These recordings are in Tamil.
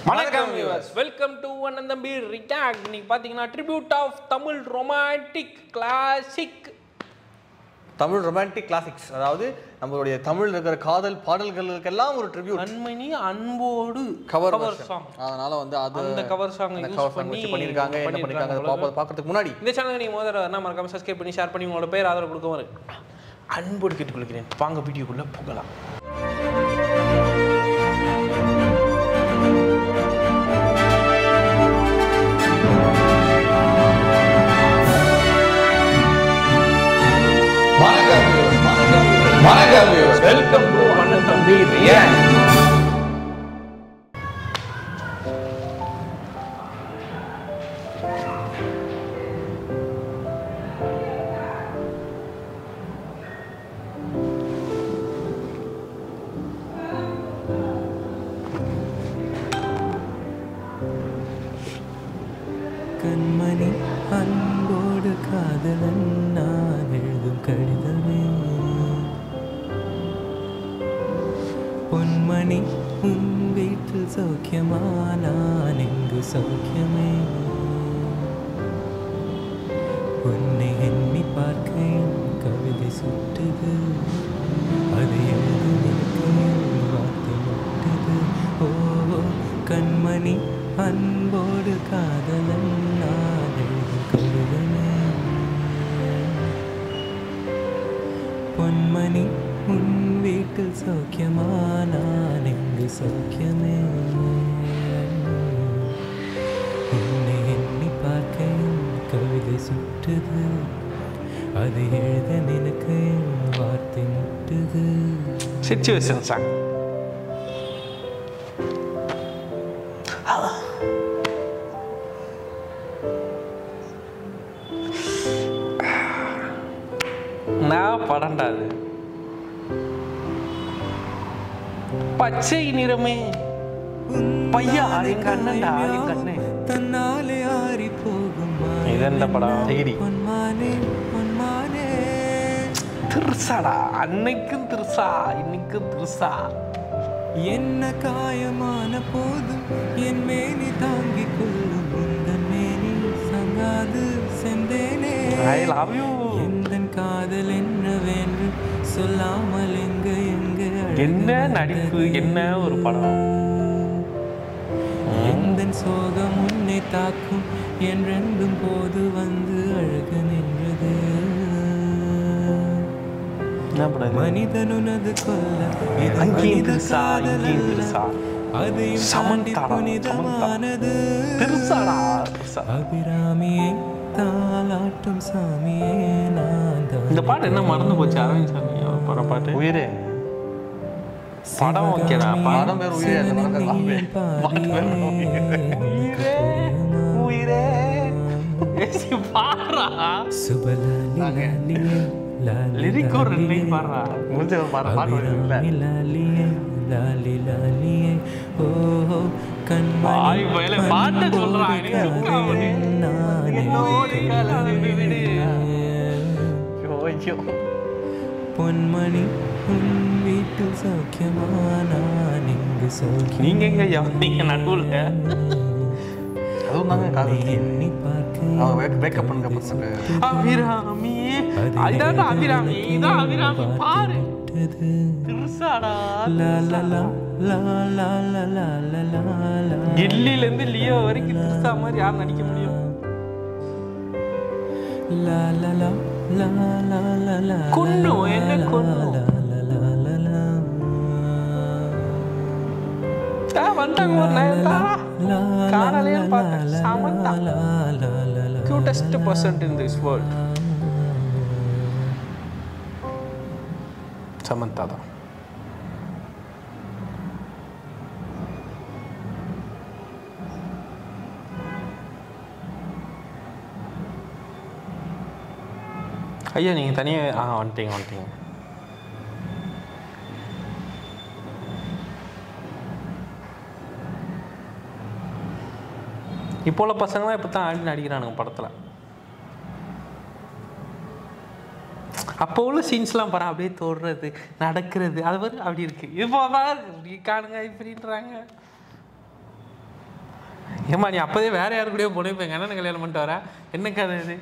வணக்கம் வியூவர்ஸ் வெல்கம் டு அண்ணன் தம்பி ரிட்டாக் இன்னைக்கு பார்த்தீங்கன்னா tribute of Tamil romantic classic Tamil romantic classics அதாவது நம்மளுடைய தமிழ் இருக்கிற காதல் பாடல்களுக்கெல்லாம் ஒரு ட்ரிபியூட் கண்மணி அன்போடு கவர் கவர் சாங் அதனால வந்து அது அந்த cover song அந்த use cover song பண்ணி வச்சு பண்ணிருக்காங்க என்ன பண்ணிருக்காங்க அதை பார்ப்போம் பார்க்கறதுக்கு முன்னாடி இந்த சேனலை நீங்கள் முதல்ல என்ன மறக்காம சப்ஸ்கிரைப் பண்ணி ஷேர் பண்ணி உங்களோட பேர் ஆதரவு கொடுக்க வரு அன்போடு கேட்டுக்கொள்கிறேன் வாங்க வீடியோக்குள்ளே போகலாம் வெல்கம் டு அண்ணன் தம்பி ரியாக்ட் கண்மணி அன்போடு காதலன் நான் எழுதும் கடிதமே பொன்மணி உன் வீட்டில் சௌக்கியமா நான் எங்கு சௌக்கியமே உன்னை எண்ணி பார்க்க என் கவிதை சுட்டுது அது எழுதும் எனக்கு என் வார்த்தை முட்டுது ஓ கண்மணி அன்போடு காதலன் நான் எழுதும் கவிதமே பொன்மணி உன் வீட்டில் சௌக்கியமா நான் எங்கு சௌக்கியமே உன்னை எண்ணி பார்க்க என் கவிதை சுட்டுது அது எழுத நினைக்க என் வார்த்தை முட்டுது சிச்சுவேஷன் சாங் நான் படம்டா அது பச்சை நிறமே பையா எங்க அண்ணன்டா எங்க அண்ணன் தன்னாலே ஆறி போகும் இது எந்த படம் டிகிரி பொன்மானே பொன்மானே திருசாடா அன்னைக்கும் திருசா இன்னைக்கும் திருசா என்ன காயமான போதும் என் மேனி தாங்கிக் கொள்ளும் உந்தன் மேனி சங்காது செந்தேனே ஐ லவ் யூ எந்தன் காதல் என்னவென்று சொல்லாமல் எங்க எங்க என்ன நடிப்பு என்ன ஒரு படம் எந்தன் சோகம் உன்னை தாக்கும் என்றென்றும் போது வந்து அழகு நின்றது என்ன படம் இது? மனிதன் உனது கொல்ல இது அங்கேயும் மனித திருசா காதல் இங்கேயும் அல்ல. திருசா அதையும் தாண்டி சமந்தாடா, புனிதமானது திருசாடா திருசா அபிராமியை தாளாட்டும் சாமியே நான் தான் இந்த பாட்டு என்ன மறந்து போச்சு அரவிந்த் சாமி அவர் பாட பாட்டு உயிரே படம் ஓகேடா படம் பேர் உயிரே அந்த படம் பேர் உயிரே ஏசி பாடுறா லிரிக் ஒரு ரெண்டு line பாடுறா முடிஞ்ச ஒரு பாட்டு பாட்டு வருது இல்ல வாய் வயல பாட்டு சொல்றா எனக்கு தூக்கம் வருது. என்னோடு கலந்து விடு. ஐயோ ஐயோ பொன்மணி உன் வீட்டில் சௌக்கியமா நான் இங்கு சௌக்கியம் நீங்க எங்க ஐயா நீங்க நடுவுல அதுவும் தாங்க காதல் எண்ணி பார்க்க அவன் பிரேக்கப் பண்ணுங்க பசங்க அபிராமி அதான் அபிராமி இதான் அபிராமி பாரு விட்டது. திருசாடா லா லா லா லா லா லா லா லா லா லா. கில்லில இருந்து லியோ வரைக்கும் திருசா மாதிரி யார் நடிக்க முடியும் லா லா லா லா லா லா லா கொன்னும், லா என்ன லா கொன்னும்? லா லா லா லா லா. ஆ, வந்தாங்க ஒரு நயன்தாரா லா லா காணலையே லா பார்த்தேன் லா சமந்தா லா லா லா லா. Cutest person in this world Samantha தான் ஐயா நீங்கள் தனியாக ஆ வந்துட்டீங்க வந்துட்டீங்க இப்போ உள்ள பசங்களாம் இப்போ தான் ஆடி நடிக்கிறானுங்க படத்தில் அப்போ உள்ள சீன்ஸ்லாம் பாரு அப்படியே தோடுறது நடக்கிறது அது மாதிரி அப்படி இருக்கு இப்போ பாரு இப்படி காணுங்க இப்படின்றாங்க ஏம்மா நீ அப்போதே வேற யாரு கூடயோ போனே இப்போ எங்கள் அண்ணனை கல்யாணம் பண்ணிட்டு வர என்ன கதை இது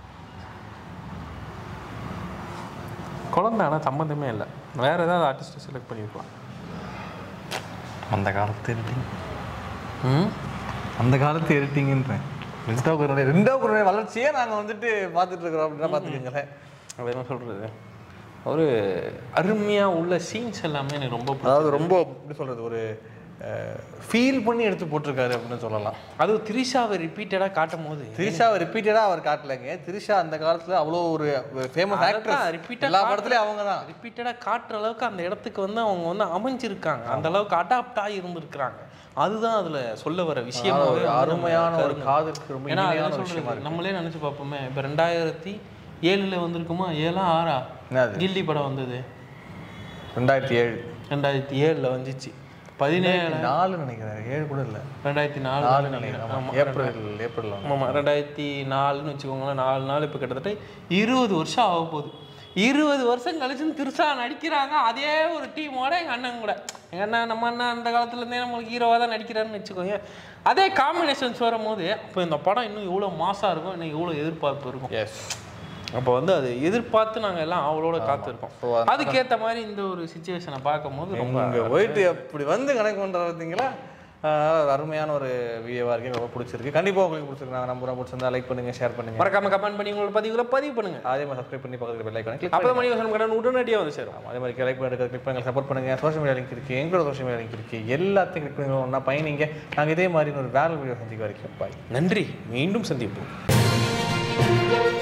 குழந்தை ஆனால் சம்மந்தமே இல்லை வேற ஏதாவது ஆர்டிஸ்ட்டை செலக்ட் பண்ணியிருக்கலாம் அந்த காலத்து எடிட்டிங் ம் அந்த காலத்து எடிட்டிங்கன்றேன் ரெண்டாவது ரெண்டாவது வளர்ச்சியே நாங்கள் வந்துட்டு பார்த்துட்டு இருக்கிறோம் அப்படின்னா பார்த்துக்கோங்களேன் அது என்ன சொல்கிறது ஒரு அருமையாக உள்ள சீன்ஸ் எல்லாமே எனக்கு ரொம்ப பிடிக்கும். அதாவது ரொம்ப எப்படி சொல்கிறது ஒரு ஃபீல் பண்ணி எடுத்து போட்டிருக்காரு அப்படின்னு சொல்லலாம் அதுவும் திரிஷாவை ரிப்பீட்டடாக காட்டும் போது திரிஷாவை ரிப்பீட்டடாக அவர் காட்டலைங்க திரிஷா அந்த காலத்தில் அவ்வளோ ஒரு ஃபேமஸ் ஆக்ட்ரஸ் ரிப்பீட்டாக எல்லா படத்துலையும் அவங்க தான் ரிப்பீட்டடாக காட்டுற அளவுக்கு அந்த இடத்துக்கு வந்து அவங்க வந்து அமைஞ்சிருக்காங்க அந்த அளவுக்கு அடாப்ட் ஆகி இருந்திருக்கிறாங்க அதுதான் அதுல சொல்ல வர விஷயம் ஒரு அருமையான ஒரு காதலுக்கு ரொம்ப ஏன்னா இனிமையான அதெல்லாம் ஒரு விஷயமா சொல்றது நம்மளே நினைச்சு பார்ப்போமே இப்போ ரெண்டாயிரத்தி ஏழுல வந்திருக்குமா ஏழா ஆறா என்னது கில்லி படம் வந்தது ரெண்டாயிரத்தி ஏழு ரெண்டாயிரத்தி ஏழுல வந்துச்சு பதினேழு நாலு நினைக்கிறேன் ஏழு கூட இல்லை ரெண்டாயிரத்தி நாலு நாலு நினைக்கிறேன் ஆமா. ஏப்ரல் ஏப்ரல் ஆமாம் ரெண்டாயிரத்தி நாலுன்னு வச்சுக்கோங்களேன் நாலு நாள் இப்போ கிட்டத்தட்ட இருபது வருஷம் ஆக போகுது இருபது வருஷம் கழிச்சு திருசா நடிக்கிறாங்க அதே ஒரு டீமோட எங்கள் அண்ணன் கூட எங்கள் அண்ணன் நம்ம அண்ணன் அந்த காலத்துலேருந்தே நம்மளுக்கு ஹீரோவாக தான் நடிக்கிறாருன்னு வச்சுக்கோங்க அதே காம்பினேஷன்ஸ் வரும்போது அப்போ இந்த படம் இன்னும் எவ்வளோ மாசாக இருக்கும் இன்னும் எவ்வளோ எதிர்பார்ப்பு இருக்கும் எஸ் அப்போ வந்து அது எதிர்பார்த்து நாங்கள் எல்லாம் அவளோட காத்திருக்கோம் So, அதுக்கேற்ற மாதிரி இந்த ஒரு சுச்சுவேஷனை பார்க்கும்போது ரொம்ப இங்கே போயிட்டு அப்படி வந்து கணக்கு பண்ணுற பார்த்தீங்களா ஆஹ் ஒரு அருமையான ஒரு வீடியோவாக இருக்கு ரொம்ப பிடிச்சிருக்கு கண்டிப்பாக உங்களுக்கு பிடிச்சிருக்கு நான் நம்புறேன் பிடிச்சிருந்தா லைக் பண்ணுங்க ஷேர் பண்ணுங்க மறக்காம கமெண்ட் பண்ணி உங்களோட பதிவுகளை பதிவு பண்ணுங்க அதே மாதிரி சப்ஸ்கிரைப் பண்ணி பக்கத்தில் பெல் ஐக்கான கிளிக் அப்போ மணி வசனம் கடன் உடனடியாக வந்து சேரும் அதே மாதிரி லைக் பண்ணுறது கிளிக் பண்ணுங்க சப்போர்ட் பண்ணுங்க சோஷியல் மீடியா லிங்க் இருக்கு எங்களோட சோஷியல் மீடியா லிங்க் இருக்கு எல்லாத்தையும் கிளிக் பண்ணி ஒன்றா பயணிங்க நாங்கள் இதே மாதிரி ஒரு வேலை வீடியோ சந்திக்க வரைக்கும் பாய் நன்றி மீண்டும் சந்திப்போம்